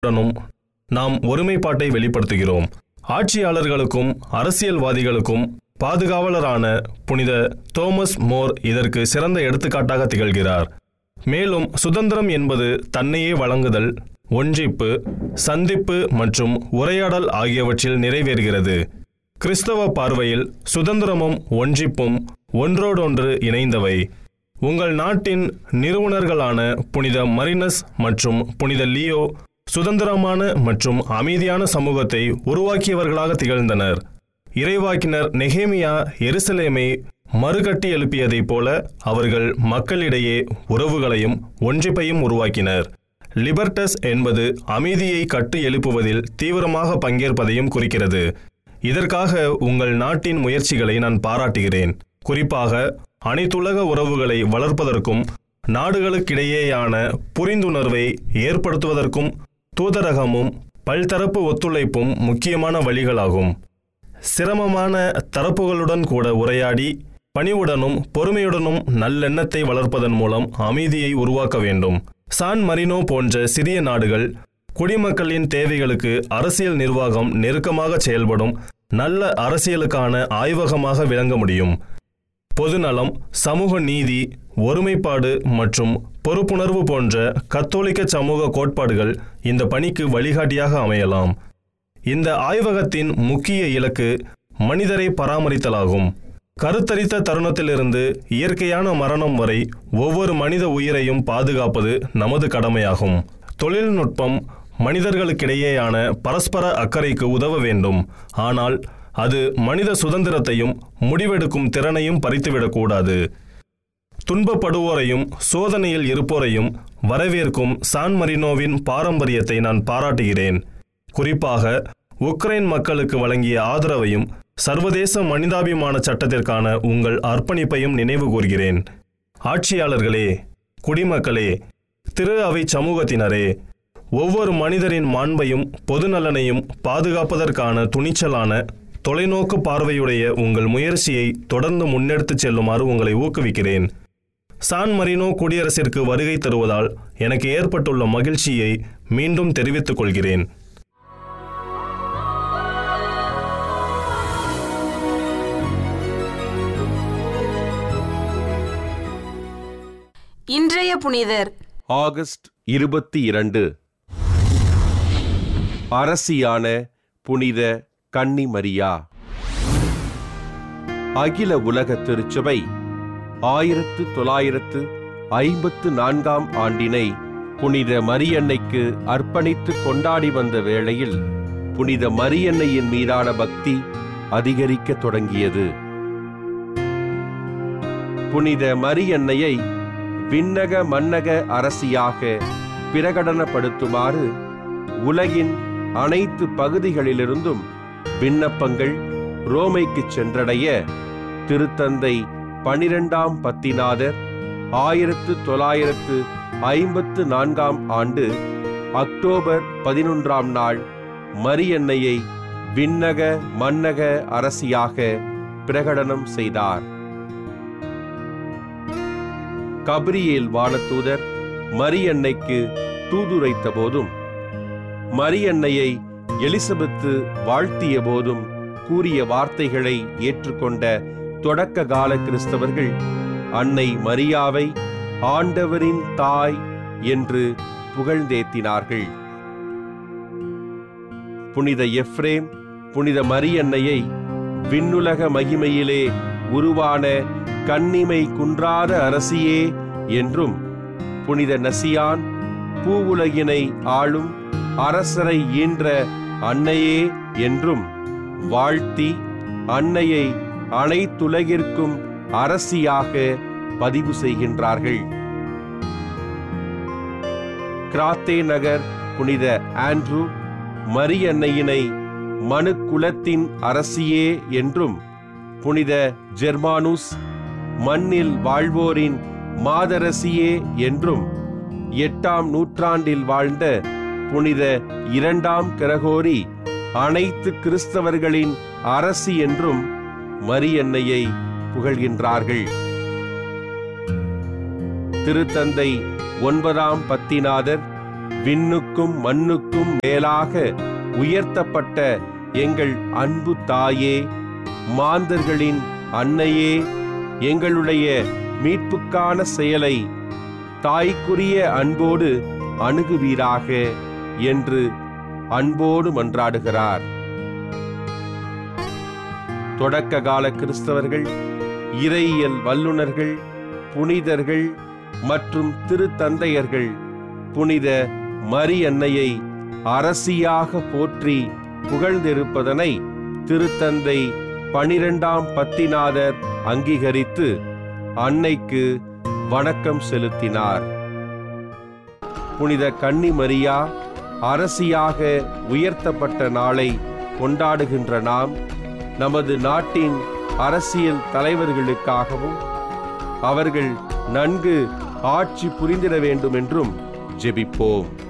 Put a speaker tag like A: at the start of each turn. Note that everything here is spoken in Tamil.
A: உடனும் நாம் ஒருமைப்பாட்டை வெளிப்படுத்துகிறோம் ஆட்சியாளர்களுக்கும் அரசியல்வாதிகளுக்கும் பாதுகாவலரான புனித தோமஸ் மோர் இதற்கு சிறந்த எடுத்துக்காட்டாக திகழ்கிறார் மேலும் சுதந்திரம் என்பது தன்னையே வழங்குதல் ஒன்றிப்பு சந்திப்பு மற்றும் உரையாடல் ஆகியவற்றில் நிறைவேறுகிறது கிறிஸ்தவ பார்வையில் சுதந்திரமும் ஒன்றிப்பும் ஒன்றோடொன்று இணைந்தவை உங்கள் நாட்டின் நிறுவனர்களான புனித மரினஸ் மற்றும் புனித லியோ சுதந்திரமான மற்றும் அமைதியான சமூகத்தை உருவாக்கியவர்களாக திகழ்ந்தனர் இறைவாக்கினர் நெகேமியா எருசலேமை மறுகட்டி எழுப்பியதைப் போல அவர்கள் மக்களிடையே உறவுகளையும் ஒன்றிப்பையும் உருவாக்கினர் லிபர்டஸ் என்பது அமைதியை கட்டு எழுப்புவதில் தீவிரமாக பங்கேற்பதையும் குறிக்கிறது இதற்காக உங்கள் நாட்டின் முயற்சிகளை நான் பாராட்டுகிறேன் குறிப்பாக அனைத்துலக உறவுகளை வளர்ப்பதற்கும் நாடுகளுக்கிடையேயான புரிந்துணர்வை ஏற்படுத்துவதற்கும் தூதரகமும் பல்தரப்பு ஒத்துழைப்பும் முக்கியமான வழிகளாகும் சிரமமான தரப்புகளுடன் கூட உரையாடி பணிவுடனும் பொறுமையுடனும் நல்லெண்ணத்தை வளர்ப்பதன் மூலம் அமைதியை உருவாக்க வேண்டும் சான் மரினோ போன்ற சிறிய நாடுகள் குடிமக்களின் தேவைகளுக்கு அரசியல் நிர்வாகம் நெருக்கமாக செயல்படும் நல்ல அரசியலுக்கான ஆய்வகமாக விளங்க முடியும் பொதுநலம் சமூக நீதி ஒருமைப்பாடு மற்றும் பொறுப்புணர்வு போன்ற கத்தோலிக்க சமூக கோட்பாடுகள் இந்த பணிக்கு வழிகாட்டியாக அமையலாம் இந்த ஆய்வகத்தின் முக்கிய இலக்கு மனிதரை பராமரித்தலாகும் கருத்தரித்த தருணத்திலிருந்து இயற்கையான மரணம் வரை ஒவ்வொரு மனித உயிரையும் பாதுகாப்பது நமது கடமையாகும் தொழில்நுட்பம் மனிதர்களுக்கிடையேயான பரஸ்பர அக்கறைக்கு உதவ வேண்டும் ஆனால் அது மனித சுதந்திரத்தையும் முடிவெடுக்கும் திறனையும் பறித்துவிடக்கூடாது துன்பப்படுவோரையும் சோதனையில் இருப்போரையும் வரவேற்கும் சான் மரினோவின் பாரம்பரியத்தை நான் பாராட்டுகிறேன் குறிப்பாக உக்ரைன் மக்களுக்கு வழங்கிய ஆதரவையும் சர்வதேச மனிதாபிமான சட்டத்திற்கான உங்கள் அர்ப்பணிப்பையும் நினைவு கூர்கிறேன் ஆட்சியாளர்களே குடிமக்களே திரு அவை சமூகத்தினரே ஒவ்வொரு மனிதரின் மாண்பையும் பொதுநலனையும் பாதுகாப்பதற்கான துணிச்சலான தொலைநோக்கு பார்வையுடைய உங்கள் முயற்சியை தொடர்ந்து முன்னெடுத்துச் செல்லுமாறு உங்களை ஊக்குவிக்கிறேன் சான் மரினோ குடியரசிற்கு வருகை தருவதால் எனக்கு ஏற்பட்டுள்ள மகிழ்ச்சியை மீண்டும் தெரிவித்துக் கொள்கிறேன்
B: இன்றைய புனிதர்
C: ஆகஸ்ட் இருபத்தி இரண்டு அரசியான புனித கன்னி மரியா அகில உலக திருச்சபை ஆயிரத்து தொள்ளாயிரத்து ஐம்பத்து நான்காம் ஆண்டினை புனித மரியன்னைக்கு அர்ப்பணித்து கொண்டாடி வந்த வேளையில் புனித மரியன்னையின் மீதான பக்தி அதிகரிக்கத் தொடங்கியது புனித மரியன்னையை விண்ணக மன்னக அரசியாக பிரகடனப்படுத்துமாறு உலகின் அனைத்து பகுதிகளிலிருந்தும் விண்ணப்பங்கள் ரோமைக்கு சென்றடைய திருத்தந்தை பனிரெண்டாம் பத்திநாதர் ஆயிரத்து தொள்ளாயிரத்து ஐம்பத்து நான்காம் ஆண்டு அக்டோபர் பதினொன்றாம் நாள் மரியன்னையை விண்ணக மன்னக அரசியாக பிரகடனம் செய்தார் கபிரியேல் வானதூதர் மரியன்னைக்கு தூதுரைத்த போதும் மரியன்னையை எலிசபெத்து வாழ்த்திய போதும் கூறிய வார்த்தைகளை ஏற்றுக்கொண்ட தொடக்க கால கிறிஸ்தவர்கள் அன்னை மரியாவை ஆண்டவரின் தாய் என்று புகழ்ந்தேத்தினார்கள் புனித எஃப்ரேம் புனித மரியன்னையை விண்ணுலக மகிமையிலே உருவான கன்னிமை குன்றாத அரசியே என்றும் புனித நசியான் பூவுலகினை ஆளும் அரசரை ஈன்ற அன்னையே என்றும் வாழ்த்தி அன்னையை அனைத்துலகிற்கும் அரசியாக பதிவு செய்கின்றார்கள் கிராத்தே நகர் புனித ஆண்ட்ரூ மரியன்னையினை மனு குலத்தின் அரசியே என்றும் புனித ஜெர்மானுஸ் மண்ணில் வாழ்வோரின் மாதரசியே என்றும் எட்டாம் நூற்றாண்டில் வாழ்ந்த புனித இரண்டாம் கிரகோரி அனைத்து கிறிஸ்தவர்களின் அரசி என்றும் மரியன்னையை புகழ்கின்றார்கள் திருத்தந்தை ஒன்பதாம் பத்திநாதர் விண்ணுக்கும் மண்ணுக்கும் மேலாக உயர்த்தப்பட்ட எங்கள் அன்பு தாயே மாந்தர்களின் அன்னையே எங்களுடைய மீட்புக்கான செயலை தாய்க்குரிய அன்போடு அணுகுவீராக என்று அன்போடு மன்றாடுகிறார் தொடக்க கால கிறிஸ்தவர்கள் இறையியல் வல்லுனர்கள் புனிதர்கள் மற்றும் திருத்தந்தையர்கள் புனித மரி அன்னையை அரசியாக போற்றி புகழ்ந்திருப்பதனை திருத்தந்தை பனிரெண்டாம் பத்திநாதர் அங்கீகரித்து அன்னைக்கு வணக்கம் செலுத்தினார் புனித கன்னி மரியா அரசியாக உயர்த்தப்பட்ட நாளை கொண்டாடுகின்ற நாம் நமது நாட்டின் அரசியல் தலைவர்களுக்காகவும் அவர்கள் நன்கு ஆட்சி புரிந்திட வேண்டும் என்றும் ஜெபிப்போம்